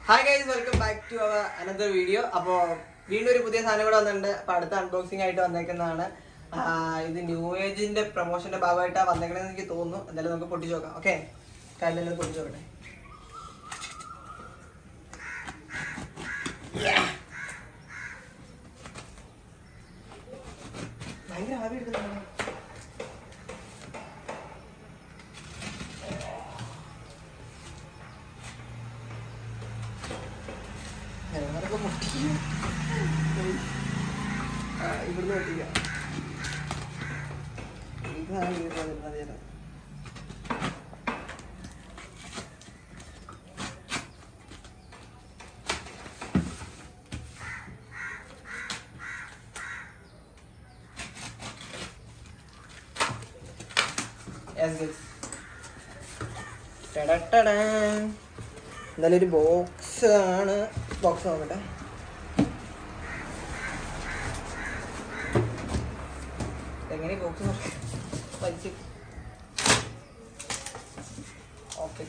Hi guys welcome back to our another video അപ്പോൾ വീണ്ടും ഒരു പുതിയ സാധനം കൂടെ വന്നിട്ടുണ്ട് അപ്പോൾ അടുത്ത അൺബോക്സിംഗ് ആയിട്ട് വന്നേക്കുന്നതാണ് ആ, ഇത് ന്യൂ ഏജിന്റെ പ്രൊമോഷന്റെ ഭാഗമായിട്ടാണ് വന്നേക്കണെന്ന് എനിക്ക് തോന്നുന്നു എന്തായാലും നമുക്ക് പൊട്ടിച്ചു നോക്കാം ഓക്കെ കാര്യം പൊട്ടിച്ചു നോക്കട്ടെ ഭയങ്കര ആവി എടുക്കുന്നുണ്ടല്ലോ ഞങ്ങളൊക്കെ പൊട്ടിക്കും ആ, ഇവിടുന്ന് പൊട്ടിക്കാം ഇതാണ് ഈ സാധനം, അതെ, അതെ. Yes, guys. ടടടടാ. എന്തായാലും ഒരു ബോക്സ് ആണ് ബോക്സ് നോക്കട്ടെ എങ്ങനെ ബോക്സ് വലിച്ച് ഓക്കെ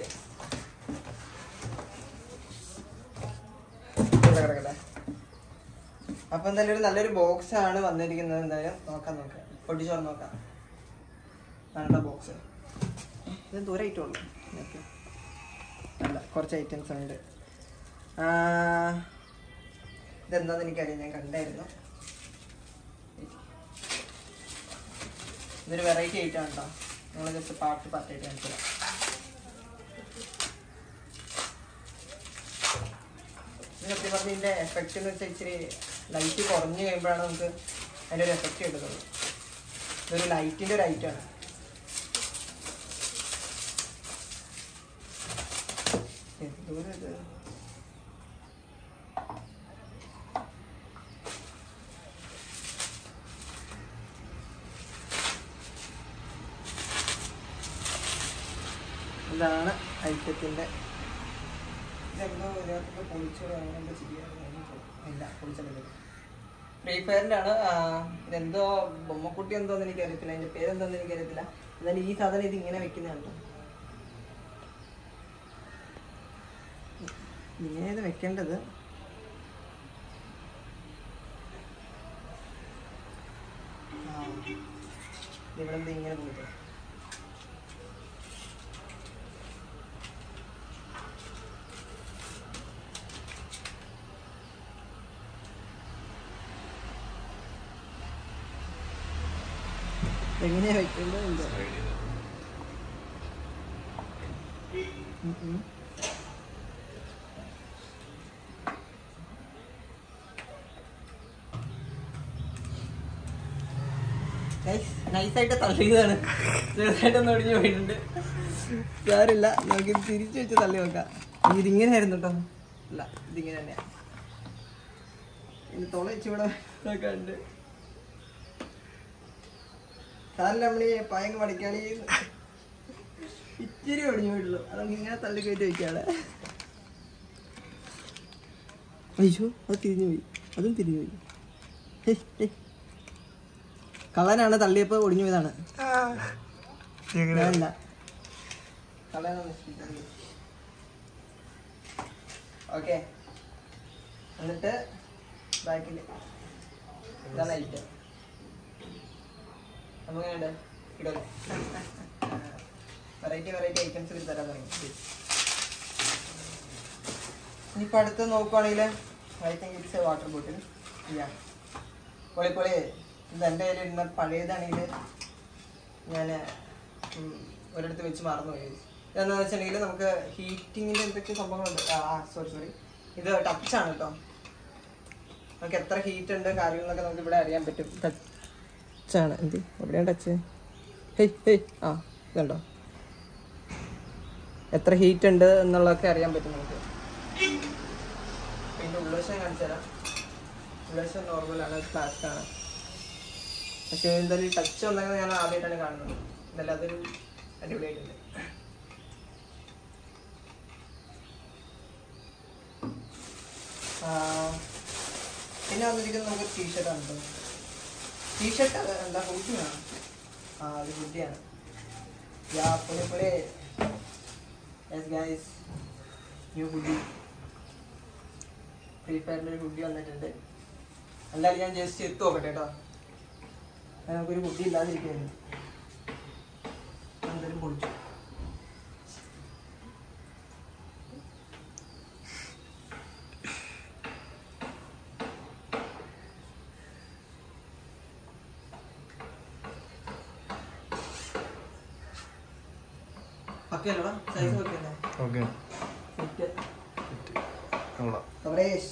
കിടക്കട്ടെ അപ്പൊ എന്തായാലും ഒരു നല്ലൊരു ബോക്സ് ആണ് വന്നിരിക്കുന്നത് എന്തായാലും നോക്കാം നോക്കാം പൊട്ടിച്ചോറ് നോക്കാം നല്ല ബോക്സ് ഇത് ദൂരം ആയിട്ടുള്ളൂ ഓക്കെ അല്ല കുറച്ച് ഐറ്റംസ് ഉണ്ട് ആ, ഇതെന്താന്ന് എനിക്കറിയാം ഞാൻ കണ്ടായിരുന്നു ഇതൊരു വെറൈറ്റി ഐറ്റം ആണ് കേട്ടോ നിങ്ങൾ ജസ്റ്റ് പാർട്ട് പാർട്ടായിട്ട് കാണിച്ചു ഇത് സത്യം പറഞ്ഞ ഇതിൻ്റെ എഫക്റ്റ് എന്ന് വെച്ചാൽ ഇച്ചിരി ലൈറ്റ് കുറഞ്ഞു കഴിയുമ്പോഴാണ് നമുക്ക് അതിൻ്റെ ഒരു എഫക്റ്റ് കിട്ടുന്നത് ഇതൊരു ലൈറ്റിൻ്റെ ഒരു ഐറ്റമാണ് എന്തോരം ഇത് ഇതാണ് ഐറ്റത്തിൻ്റെ ഇതെന്തോ ഇതിനകത്തൊക്കെ പൊളിച്ചു അങ്ങനെ ചെയ്യാൻ ഇല്ല പൊളിച്ചിട്ടില്ല ഫ്രീ ഫയറിൻ്റെ ആണ് ആ, ഇതെന്തോ ബൊമ്മക്കുട്ടി എന്തോന്ന് എനിക്ക് അറിയത്തില്ല അതിൻ്റെ പേരെന്തോന്ന് എനിക്ക് അറിയത്തില്ല എന്നാലും ഈ സാധനം ഇത് ഇങ്ങനെ വെക്കുന്നതാണ് കേട്ടോ ഇങ്ങനെ ഇത് വെക്കേണ്ടത് ആ, ഇവിടെ എന്ത് ഇങ്ങനെ പോയിട്ട് എങ്ങനെയാ വെക്കേണ്ടത് എന്തോ ഉം ഉം. നൈസായിട്ട് തള്ളിയതാണ് ചെറുതായിട്ടൊന്ന് ഒടിഞ്ഞു പോയിട്ടുണ്ട് സാരില്ല നമുക്ക് ഇത് തിരിച്ചു വെച്ച് തള്ളി നോക്കാം ഇനി ഇതിങ്ങനെ ആയിരുന്നു കേട്ടോ അല്ല ഇതിങ്ങനെ തന്നെയാ ഇനി തുള വെച്ചിവിടെ ഒക്കെ ഉണ്ട് സാറില്ല നമ്മൾ ഈ പയങ്ങ് മടിക്കാളി ഇച്ചിരി ഒടിഞ്ഞു പോയിട്ടുള്ളൂ അത് നമുക്ക് ഇങ്ങനെ തള്ളി കയറ്റി വെക്കാണ് അയ്യോ അത് തിരിഞ്ഞു പോയി അതും തിരിഞ്ഞു പോയി ഹേയ്, ഹേയ്. കള്ളനാണ് തള്ളിയപ്പോ ഒടിഞ്ഞു പോയതാണ് ഞാനല്ല കള്ളനാണ് ഓക്കെ എന്നിട്ട് ബാക്കിൽ ഇതാണ് ഐറ്റം നമുക്കെങ്ങനെയുണ്ട് ഇടല്ലേ വെറൈറ്റി വെറൈറ്റി ഐറ്റംസ് തരാൻ തുടങ്ങി ഇനിയിപ്പോൾ അടുത്ത് നോക്കുവാണെങ്കിൽ I think it's a water bottle yeah പൊളി പൊളി ഇത് എൻ്റെ കയ്യിൽ ഇരുന്ന പഴയതാണെങ്കിൽ ഞാൻ ഒരിടത്ത് വെച്ച് മറന്നുപോയി ഇതെന്താണെന്ന് വെച്ചിട്ടുണ്ടെങ്കിൽ നമുക്ക് ഹീറ്റിങ്ങിൻ്റെ എന്തൊക്കെ സംഭവങ്ങളുണ്ട് ആ സോറി സോറി ഇത് ടച്ചാണ് കേട്ടോ നമുക്ക് എത്ര ഹീറ്റ് ഉണ്ട് കാര്യങ്ങളൊക്കെ നമുക്ക് ഇവിടെ അറിയാൻ പറ്റും ടച്ചാണ് എന്ത് എവിടെയാണ് ടച്ച് ഹേയ് ഹേയ് ആ ഇതുണ്ടോ എത്ര ഹീറ്റ് ഉണ്ട് എന്നുള്ളതൊക്കെ അറിയാൻ പറ്റും നമുക്ക് പിന്നെ ഉള്ളവശം കാണിച്ചു തരാം ഉള്ളവശം നോർമലാണ് പ്ലാസ്റ്റിക് ആണ് പക്ഷേ എന്തായാലും ടച്ച് വന്നേക്കുന്നത് ഞാൻ ആദ്യമായിട്ടാണ് കാണുന്നത് എന്തായാലും അതൊരു അടിപൊളിയായിട്ടുണ്ട് ആ, പിന്നെ വന്നിരിക്കുന്നത് നമുക്ക് ടീഷർട്ടാണ് കേട്ടോ ടീഷർട്ട് എന്താ ഹുഡിയാണ് ആ അത് ഹുഡിയാണ് യാ പുളി പുളി yes guys new hoodie Free ഫയറിൻ്റെ ഒരു കുട്ടി വന്നിട്ടുണ്ട് എന്തായാലും ഞാൻ ജസ്റ്റ് എത്തു നോക്കട്ടെ കേട്ടോ അത് നമുക്കൊരു കുട്ടി ഇല്ലാതിരിക്കുകയായിരുന്നു എന്തായാലും പൊളിച്ചു പക്കല്ലോ സൈസ് പക്കല്ലേ ഓക്കെ സെറ്റ് കൊള്ളാം കവറേഷ്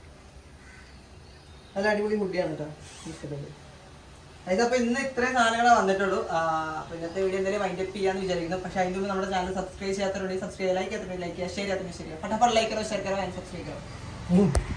നല്ല അടിപൊളി കുട്ടിയാണ് കേട്ടോ ഇഷ്ടപ്പെട്ടു അതായത് ഇന്ന് ഇത്രയും സാധനങ്ങളെ വന്നിട്ടുള്ളൂ ആ, അപ്പൊ ഇന്നത്തെ വീഡിയോ എന്തായാലും വൈൻഡ് അപ്പ് ചെയ്യാന്ന് വിചാരിക്കുന്നു പക്ഷെ അതിന് മുമ്പ് നമ്മുടെ ചാനൽ സബ്സ്ക്രൈബ് ചെയ്യാത്തവരുണ്ടെങ്കിൽ സബ്സ്ക്രൈബ് ലൈക്ക് ചെയ്യാത്തവരുണ്ടെങ്കിൽ ലൈക്ക് ചെയ്യുക ഷെയർ ചെയ്യാത്തവരുണ്ടെങ്കിൽ ഷെയർ ഫട്ടാഫട്ട് ലൈക്ക് കറോ ഷെയർ കറോ ആൻഡ് സബ്സ്ക്രൈബ് കറോ